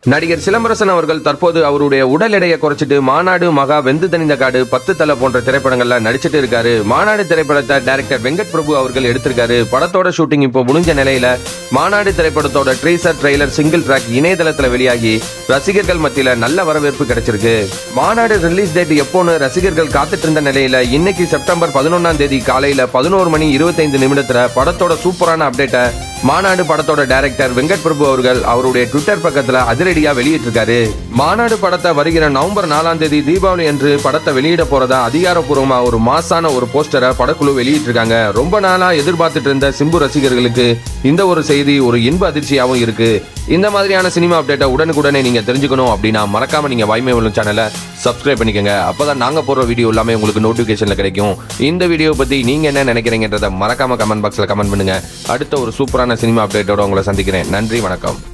நடிகர் சிலம்பரசன் அவர்கள் தற்போது அவருடைய உடல் எடையை குறைச்சிட்டு மாநாடு மகா வெந்து தணிந்த காடு பத்து தலை போன்ற திரைப்படங்கள்ல நடிச்சிட்டு இருக்காரு மாநாடு திரைப்படத்தை டைரக்டர் வெங்கட் பிரபு அவர்கள் எடுத்திருக்காரு படத்தோட ஷூட்டிங் இப்போ முடிஞ்ச நிலையில மாநாடு திரைப்படத்தோட ட்ரீசர் ட்ரெய்லர் சிங்கிள் ட்ராக் இணையதளத்துல வெளியாகி ரசிகர்கள் மத்தியில நல்ல வரவேற்பு கிடைச்சிருக்கு மாநாடு ரிலீஸ் டேட் எப்போன்னு ரசிகர்கள் காத்துட்டு இருந்த நிலையில இன்னைக்கு செப்டம்பர் பதினொன்னாம் தேதி காலையில பதினோரு மணி இருபத்தைந்து நிமிடத்துல படத்தோட சூப்பரான அப்டேட்டை மாநாடு படத்தோட டைரக்டர் வெங்கட் பிரபு அவர்கள் அவருடைய ட்விட்டர் பக்கத்துல அதிரடியா வெளியிட்டிருக்காரு மாநாடு படத்தை வருகிற நவம்பர் நாலாம் தேதி தீபாவளி அன்று படத்தை வெளியிட போறதா அதிகாரப்பூர்வமா ஒரு மாசான ஒரு போஸ்டரை படக்குழு வெளியிட்டிருக்காங்க ரொம்ப நாளா எதிர்பார்த்துட்டு இருந்த சிம்பு ரசிகர்களுக்கு இந்த ஒரு செய்தி ஒரு இன்ப அதிர்ச்சியாவும் இருக்கு இந்த மாதிரியான சினிமா அப்டேட்டை உடனுக்குடனே நீங்க தெரிஞ்சுக்கணும் அப்படின்னா மறக்காம நீங்க வாய்மை உள்ள சேனலை சப்ஸ்கிரைப் பண்ணிக்கோங்க அப்பதான் நாங்க போடுற வீடியோ எல்லாமே உங்களுக்கு நோட்டிபிகேஷன்ல கிடைக்கும் இந்த வீடியோ பத்தி நீங்க என்ன நினைக்கிறீங்கன்றத மறக்காம கமெண்ட் பாக்ஸ்ல கமெண்ட் பண்ணுங்க அடுத்த ஒரு சூப்பரான சினிமா அப்டேட்டோட உங்களை சந்திக்கிறேன் நன்றி வணக்கம்